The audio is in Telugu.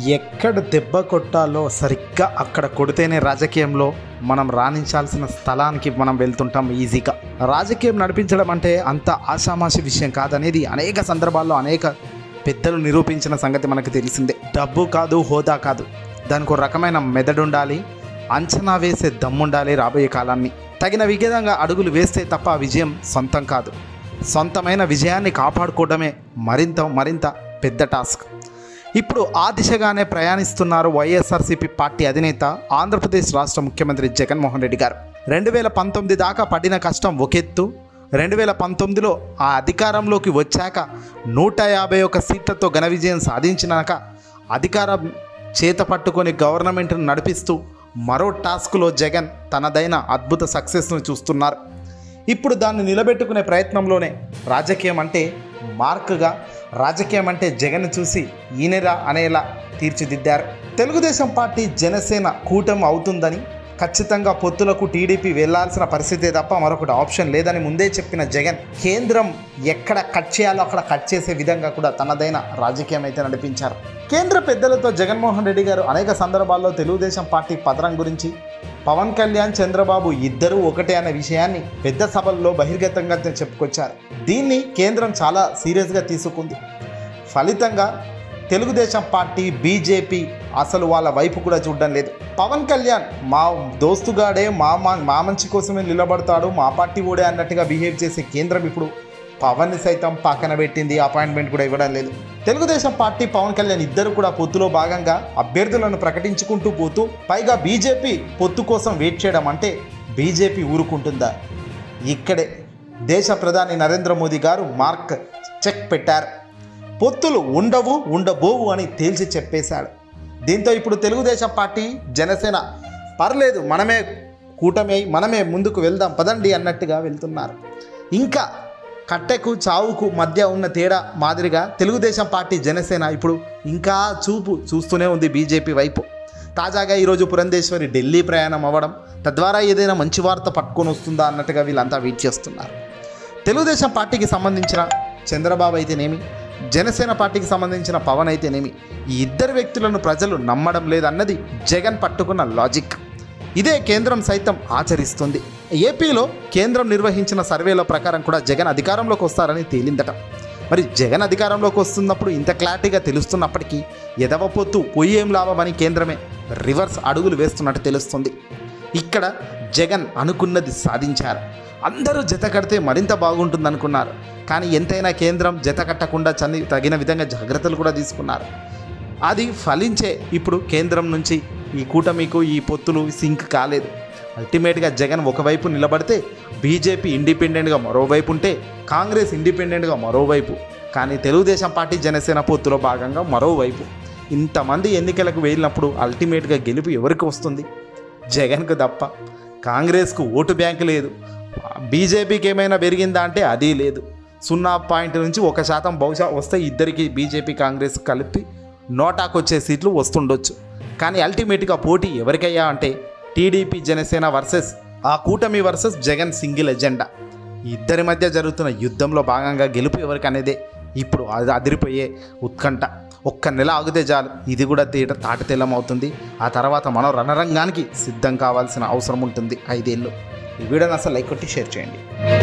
ఎక్కడ దెబ్బ కొట్టాలో సరిగ్గా అక్కడ కొడితేనే రాజకీయంలో మనం రాణించాల్సిన స్థలానికి మనం వెళ్తుంటాం ఈజీగా రాజకీయం నడిపించడం అంటే అంత ఆషామాషి విషయం కాదనేది అనేక సందర్భాల్లో అనేక పెద్దలు నిరూపించిన సంగతి మనకు తెలిసిందే డబ్బు కాదు హోదా కాదు దానికి ఒక రకమైన మెదడు ఉండాలి అంచనా వేసే దమ్ముండాలి రాబోయే కాలాన్ని తగిన విధంగా అడుగులు వేస్తే తప్ప ఆ విజయం సొంతం కాదు సొంతమైన విజయాన్ని కాపాడుకోవడమే మరింత మరింత పెద్ద టాస్క్ ఇప్పుడు ఆ దిశగానే ప్రయాణిస్తున్నారు వైఎస్ఆర్సీపీ పార్టీ అధినేత ఆంధ్రప్రదేశ్ రాష్ట్ర ముఖ్యమంత్రి జగన్మోహన్ రెడ్డి గారు రెండు వేల పంతొమ్మిది దాకా పడిన కష్టం ఒకెత్తు రెండు వేల పంతొమ్మిదిలో ఆ అధికారంలోకి వచ్చాక నూట యాభై ఒక్క సీట్లతో ఘన విజయం సాధించినాక అధికారం చేత పట్టుకొని గవర్నమెంట్ను నడిపిస్తూ మరో టాస్క్లో జగన్ తనదైన అద్భుత సక్సెస్ను చూస్తున్నారు ఇప్పుడు దాన్ని నిలబెట్టుకునే ప్రయత్నంలోనే రాజకీయం అంటే మార్క్గా రాజకీయం అంటే జగన్ చూసి ఈనెరా అనేలా తీర్చిదిద్దారు తెలుగుదేశం పార్టీ జనసేన కూటమి అవుతుందని ఖచ్చితంగా పొత్తులకు టీడీపీ వెళ్లాల్సిన పరిస్థితే తప్ప మరొకటి ఆప్షన్ లేదని ముందే చెప్పిన జగన్ కేంద్రం ఎక్కడ కట్ చేయాలో అక్కడ కట్ చేసే విధంగా కూడా తనదైన రాజకీయం అయితే నడిపించారు కేంద్ర పెద్దలతో జగన్మోహన్ రెడ్డి గారు అనేక సందర్భాల్లో తెలుగుదేశం పార్టీ పత్రం గురించి పవన్ కళ్యాణ్ చంద్రబాబు ఇద్దరూ ఒకటే అనే విషయాన్ని పెద్ద సభల్లో బహిర్గతంగా చెప్పుకొచ్చారు దీన్ని కేంద్రం చాలా సీరియస్గా తీసుకుంది ఫలితంగా తెలుగుదేశం పార్టీ బీజేపీ అసలు వాళ్ళ వైపు కూడా చూడడం లేదు పవన్ కళ్యాణ్ మా దోస్తుగాడే మా మా మా మంచి కోసమే నిలబడతాడు మా పార్టీ ఓడే అన్నట్టుగా బిహేవ్ చేసే కేంద్రం ఇప్పుడు పవన్ని సైతం పక్కన పెట్టింది అపాయింట్మెంట్ కూడా ఇవ్వడం లేదు తెలుగుదేశం పార్టీ పవన్ కళ్యాణ్ ఇద్దరు కూడా పొత్తులో భాగంగా అభ్యర్థులను ప్రకటించుకుంటూ పోతూ పైగా బీజేపీ పొత్తు కోసం వెయిట్ చేయడం అంటే బీజేపీ ఊరుకుంటుందా ఇక్కడే దేశ ప్రధాని నరేంద్ర మోదీ గారు మార్క్ చెక్ పెట్టారు పొత్తులు ఉండవు ఉండబోవు అని తేల్చి చెప్పేశాడు దీంతో ఇప్పుడు తెలుగుదేశం పార్టీ జనసేన పర్లేదు మనమే కూటమి అయి మనమే ముందుకు వెళ్దాం పదండి అన్నట్టుగా వెళ్తున్నారు ఇంకా కట్టెకు చావుకు మధ్య ఉన్న తేడా మాదిరిగా తెలుగుదేశం పార్టీ జనసేన ఇప్పుడు ఇంకా చూపు చూస్తూనే ఉంది బీజేపీ వైపు తాజాగా ఈరోజు పురంధేశ్వరి ఢిల్లీ ప్రయాణం అవ్వడం తద్వారా ఏదైనా మంచి వార్త పట్టుకొని వస్తుందా అన్నట్టుగా వీళ్ళంతా వెయిట్ చేస్తున్నారు తెలుగుదేశం పార్టీకి సంబంధించిన చంద్రబాబు అయితేనేమి జనసేన పార్టీకి సంబంధించిన పవన్ అయితేనేమి ఈ ఇద్దరు వ్యక్తులను ప్రజలు నమ్మడం లేదన్నది జగన్ పట్టుకున్న లాజిక్ ఇదే కేంద్రం సైతం ఆచరిస్తుంది ఏపీలో కేంద్రం నిర్వహించిన సర్వేల ప్రకారం కూడా జగన్ అధికారంలోకి వస్తారని తేలిందట మరి జగన్ అధికారంలోకి వస్తున్నప్పుడు ఇంత క్లారిటీగా తెలుస్తున్నప్పటికీ ఎదవ పొత్తు పొయ్యి ఏం లాభమని కేంద్రమే రివర్స్ అడుగులు వేస్తున్నట్టు తెలుస్తుంది ఇక్కడ జగన్ అనుకున్నది సాధించారు అందరూ జత కడితే మరింత బాగుంటుంది అనుకున్నారు కానీ ఎంతైనా కేంద్రం జత కట్టకుండా చని తగిన విధంగా జాగ్రత్తలు కూడా తీసుకున్నారు అది ఫలించే ఇప్పుడు కేంద్రం నుంచి ఈ కూటమికు ఈ పొత్తులు సింక్ కాలేదు అల్టిమేట్గా జగన్ ఒకవైపు నిలబడితే బీజేపీ ఇండిపెండెంట్గా మరోవైపు ఉంటే కాంగ్రెస్ ఇండిపెండెంట్గా మరోవైపు కానీ తెలుగుదేశం పార్టీ జనసేన పొత్తులో భాగంగా మరోవైపు ఇంతమంది ఎన్నికలకు వెళ్ళినప్పుడు అల్టిమేట్గా గెలుపు ఎవరికి వస్తుంది జగన్కు తప్ప కాంగ్రెస్కు ఓటు బ్యాంక్ లేదు బీజేపీకి ఏమైనా పెరిగిందా అంటే అది లేదు సున్నా పాయింట్ నుంచి ఒక శాతం బహుశా వస్తే ఇద్దరికి బీజేపీ కాంగ్రెస్ కలిపి నోటాకు వచ్చే సీట్లు వస్తుండొచ్చు కానీ అల్టిమేట్గా పోటీ ఎవరికయ్యా అంటే టీడీపీ జనసేన వర్సెస్ ఆ కూటమి వర్సెస్ జగన్ సింగిల్ ఎజెండా ఈ ఇద్దరి మధ్య జరుగుతున్న యుద్ధంలో భాగంగా గెలుపు ఎవరికి అనేదే ఇప్పుడు అది అదిరిపోయే ఉత్కంఠ ఒక్క నెల ఆగితే చాలు ఇది కూడా తేట తాటతెల్లం అవుతుంది ఆ తర్వాత మనం రణరంగానికి సిద్ధం కావాల్సిన అవసరం ఉంటుంది ఐదేళ్ళు ఈ వీడియోని అసలు లైక్ కొట్టి షేర్ చేయండి